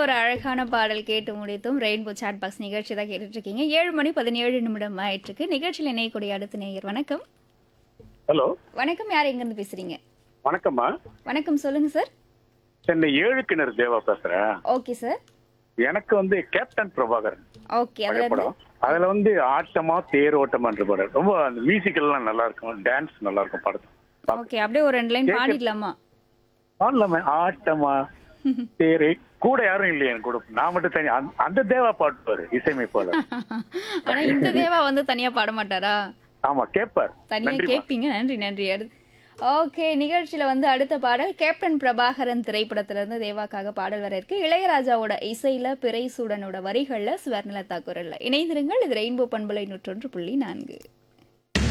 ஒரு அழகான பாடல் கேட்டு முடித்தும் ரெயின்போ சாட் பாக்ஸ் நிகழ்ச்சி தான் கேட்டுட்டு இருக்கீங்க ஏழு மணி பதினேழு நிமிடம் ஆயிட்டு இருக்கு நிகழ்ச்சியில் இணையக்கூடிய அடுத்த நேயர் வணக்கம் ஹலோ வணக்கம் யார் எங்கேருந்து பேசுறீங்க வணக்கம்மா வணக்கம் சொல்லுங்க சார் சென்னை ஏழு கிணறு தேவா பேசுறேன் ஓகே சார் எனக்கு வந்து கேப்டன் பிரபாகரன் ஓகே அதுல பழைய இருந்து படம் அதுல வந்து ஆட்டமா தேரோட்டமான்ற படம் ரொம்ப அந்த மியூசிக்கல் எல்லாம் நல்லா இருக்கும் டான்ஸ் நல்லா இருக்கும் படத்து ஓகே அப்படியே ஒரு ரெண்டு லைன் பாடிடலாமா பாடலாமே ஆட்டமா தேரே கூட யாரும் இல்லையே என் கூட நான் மட்டும் தனி அந்த- அந்த தேவா பாட்டுவாரு இசையமைப்பாளர் ஆனா இந்த தேவா வந்து தனியா பாட மாட்டாரா ஆமா கேட்பார் தனியா நன்றிம்மா கேட்பீங்க நன்றி நன்றி அடுத்து ஓகே நிகழ்ச்சியில வந்து அடுத்த பாடல் கேப்டன் பிரபாகரன் திரைப்படத்துல இருந்து தேவாக்காக பாடல் வர இருக்கு இளையராஜாவோட இசையில பிறை சூடனோட வரிகள்ல சுவர்ணலதா குரல்ல இணைந்திருங்கள் இது ரெயின்போ பண்பலை நூற்றொன்று புள்ளி நான்கு